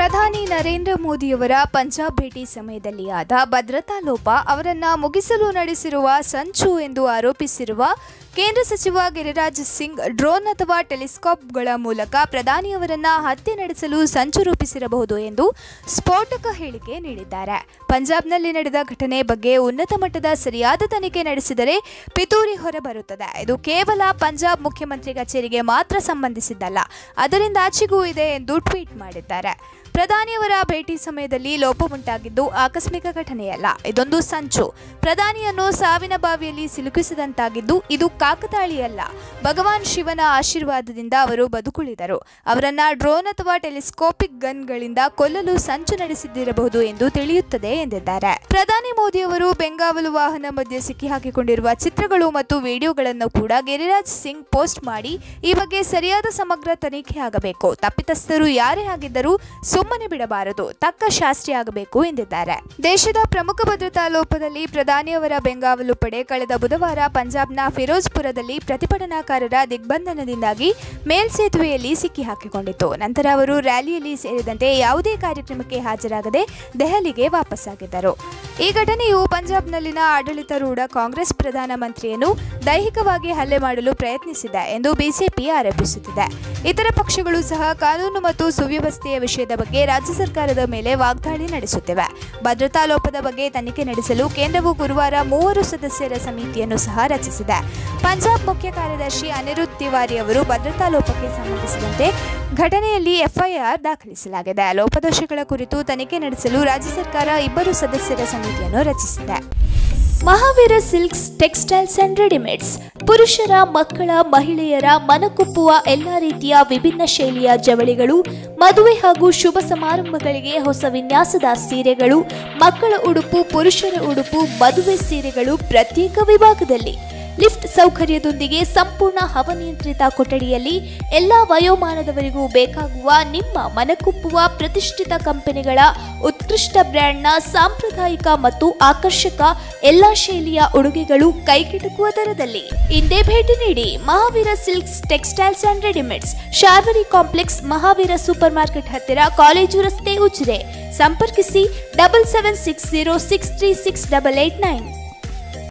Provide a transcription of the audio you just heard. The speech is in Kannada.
ಪ್ರಧಾನಿ ನರೇಂದ್ರ ಮೋದಿಯವರ ಪಂಜಾಬ್ ಭೇಟಿ ಸಮಯದಲ್ಲಿ ಆದ ಭದ್ರತಾ ಲೋಪ ಅವರನ್ನ ಮುಗಿಸಲು ನಡೆಸಿರುವ ಸಂಚು ಎಂದು ಆರೋಪಿಸಿರುವ ಕೇಂದ್ರ ಸಚಿವ ಗಿರಿರಾಜ್ ಸಿಂಗ್ ಡ್ರೋನ್ ಅಥವಾ ಟೆಲಿಸ್ಕೋಪ್ಗಳ ಮೂಲಕ ಪ್ರಧಾನಿಯವರನ್ನ ಹತ್ಯೆ ನಡೆಸಲು ಸಂಚು ರೂಪಿಸಿರಬಹುದು ಎಂದು ಸ್ಫೋಟಕ ಹೇಳಿಕೆ ನೀಡಿದ್ದಾರೆ ಪಂಜಾಬ್ನಲ್ಲಿ ನಡೆದ ಘಟನೆ ಬಗ್ಗೆ ಉನ್ನತ ಮಟ್ಟದ ಸರಿಯಾದ ತನಿಖೆ ನಡೆಸಿದರೆ ಪಿತೂರಿ ಹೊರಬರುತ್ತದೆ ಇದು ಕೇವಲ ಪಂಜಾಬ್ ಮುಖ್ಯಮಂತ್ರಿ ಕಚೇರಿಗೆ ಮಾತ್ರ ಸಂಬಂಧಿಸಿದ್ದಲ್ಲ ಅದರಿಂದಾಚೆಗೂ ಇದೆ ಎಂದು ಟ್ವೀಟ್ ಮಾಡಿದ್ದಾರೆ ಪ್ರಧಾನಿಯವರ ಭೇಟಿ ಸಮಯದಲ್ಲಿ ಲೋಪ ಉಂಟಾಗಿದ್ದು ಆಕಸ್ಮಿಕ ಘಟನೆಯಲ್ಲ ಇದೊಂದು ಸಂಚು ಪ್ರಧಾನಿಯನ್ನು ಸಾವಿನ ಬಾವಿಯಲ್ಲಿ ಸಿಲುಕಿಸಿದಂತಾಗಿದ್ದು ಇದು ಕಾಕತಾಳಿಯಲ್ಲ ಭಗವಾನ್ ಶಿವನ ಆಶೀರ್ವಾದದಿಂದ ಅವರು ಬದುಕುಳಿದರು ಅವರನ್ನ ಡ್ರೋನ್ ಅಥವಾ ಟೆಲಿಸ್ಕೋಪಿಕ್ ಗನ್ಗಳಿಂದ ಕೊಲ್ಲಲು ಸಂಚು ನಡೆಸಿದ್ದಿರಬಹುದು ಎಂದು ತಿಳಿಯುತ್ತದೆ ಎಂದಿದ್ದಾರೆ ಪ್ರಧಾನಿ ಮೋದಿ ಅವರು ಬೆಂಗಾವಲು ವಾಹನ ಮಧ್ಯೆ ಸಿಕ್ಕಿಹಾಕಿಕೊಂಡಿರುವ ಚಿತ್ರಗಳು ಮತ್ತು ವಿಡಿಯೋಗಳನ್ನು ಕೂಡ ಗಿರಿರಾಜ್ ಸಿಂಗ್ ಪೋಸ್ಟ್ ಮಾಡಿ ಈ ಬಗ್ಗೆ ಸರಿಯಾದ ಸಮಗ್ರ ತನಿಖೆ ಆಗಬೇಕು ತಪ್ಪಿತಸ್ಥರು ಯಾರೇ ಆಗಿದ್ದರೂ ಸುಮ್ಮನೆ ಬಿಡಬಾರದು ತಕ್ಕ ಶಾಸ್ತಿ ಆಗಬೇಕು ಎಂದಿದ್ದಾರೆ ದೇಶದ ಪ್ರಮುಖ ಭದ್ರತಾ ಲೋಪದಲ್ಲಿ ಪ್ರಧಾನಿಯವರ ಬೆಂಗಾವಲು ಪಡೆ ಕಳೆದ ಬುಧವಾರ ಪಂಜಾಬ್ನ ಫಿರೋಜ್ಪುರದಲ್ಲಿ ಪ್ರತಿಭಟನಾಕಾರರ ದಿಗ್ಬಂಧನದಿಂದಾಗಿ ಮೇಲ್ಸೇತುವೆಯಲ್ಲಿ ಸಿಕ್ಕಿಹಾಕಿಕೊಂಡಿತ್ತು ನಂತರ ಅವರು ರ್ಯಾಲಿಯಲ್ಲಿ ಸೇರಿದಂತೆ ಯಾವುದೇ ಕಾರ್ಯಕ್ರಮಕ್ಕೆ ಹಾಜರಾಗದೆ ದೆಹಲಿಗೆ ವಾಪಸ್ಸಾಗಿದ್ದರು ಈ ಘಟನೆಯು ಪಂಜಾಬ್ನಲ್ಲಿನ ಆಡಳಿತಾರೂಢ ಕಾಂಗ್ರೆಸ್ ಪ್ರಧಾನಮಂತ್ರಿಯನ್ನು ದೈಹಿಕವಾಗಿ ಹಲ್ಲೆ ಮಾಡಲು ಪ್ರಯತ್ನಿಸಿದೆ ಎಂದು ಬಿಜೆಪಿ ಆರೋಪಿಸುತ್ತಿದೆ ಇತರ ಪಕ್ಷಗಳು ಸಹ ಕಾನೂನು ಮತ್ತು ಸುವ್ಯವಸ್ಥೆಯ ವಿಷಯದ ಬಗ್ಗೆ ರಾಜ್ಯ ಸರ್ಕಾರದ ಮೇಲೆ ವಾಗ್ದಾಳಿ ನಡೆಸುತ್ತಿವೆ ಭದ್ರತಾ ಲೋಪದ ಬಗ್ಗೆ ತನಿಖೆ ನಡೆಸಲು ಕೇಂದ್ರವು ಗುರುವಾರ ಮೂವರು ಸದಸ್ಯರ ಸಮಿತಿಯನ್ನು ಸಹ ರಚಿಸಿದೆ ಪಂಜಾಬ್ ಮುಖ್ಯ ಕಾರ್ಯದರ್ಶಿ ಅನಿರುದ್ಧ್ ತಿವಾರಿ ಅವರು ಭದ್ರತಾ ಲೋಪಕ್ಕೆ ಸಂಬಂಧಿಸಿದಂತೆ ಘಟನೆಯಲ್ಲಿ ಎಫ್ಐಆರ್ ದಾಖಲಿಸಲಾಗಿದೆ ಲೋಪದೋಷಗಳ ಕುರಿತು ತನಿಖೆ ನಡೆಸಲು ರಾಜ್ಯ ಸರ್ಕಾರ ಇಬ್ಬರು ಸದಸ್ಯರ ಸಮಿತಿಯನ್ನು ರಚಿಸಿದೆ Mahaveer silks textiles and readymades ಪುರುಷರ ಮಕ್ಕಳ ಮಹಿಳೆಯರ ಮನಕುಪ್ಪುವ ಎಲ್ಲ ರೀತಿಯ ವಿಭಿನ್ನ ಶೈಲಿಯ ಜವಳಿಗಳು ಮದುವೆ ಹಾಗೂ ಶುಭ ಸಮಾರಂಭಗಳಿಗೆ ಹೊಸ ವಿನ್ಯಾಸದ ಸೀರೆಗಳು ಮಕ್ಕಳ ಉಡುಪು ಪುರುಷರ ಉಡುಪು ಮದುವೆ ಸೀರೆಗಳು ಪ್ರತ್ಯೇಕ ವಿಭಾಗದಲ್ಲಿ ಲಿಫ್ಟ್ ಸೌಕರ್ಯದೊಂದಿಗೆ ಸಂಪೂರ್ಣ ಹವನಿಯಂತ್ರಿತ ಕೊಠಡಿಯಲ್ಲಿ ಎಲ್ಲ ವಯೋಮಾನದವರಿಗೂ ಬೇಕಾಗುವ ನಿಮ್ಮ ಮನಕುಪ್ಪುವ ಪ್ರತಿಷ್ಠಿತ ಕಂಪನಿಗಳ ಉತ್ಕೃಷ್ಟ ಬ್ರ್ಯಾಂಡ್ನ ಸಾಂಪ್ರದಾಯಿಕ ಮತ್ತು ಆಕರ್ಷಕ ಎಲ್ಲ ಶೈಲಿಯ ಉಡುಗೆಗಳು ಕೈಗೆಟುಕುವ ದರದಲ್ಲಿ ಇಂದೇ ಭೇಟಿ ನೀಡಿ Mahaveer silks textiles and readymades Sharvari complex Mahaveer super market ಹತ್ತಿರ ಕಾಲೇಜು ರಸ್ತೆ ಉಜಿರೆ ಸಂಪರ್ಕಿಸಿ double seven six zero six three six double eight nine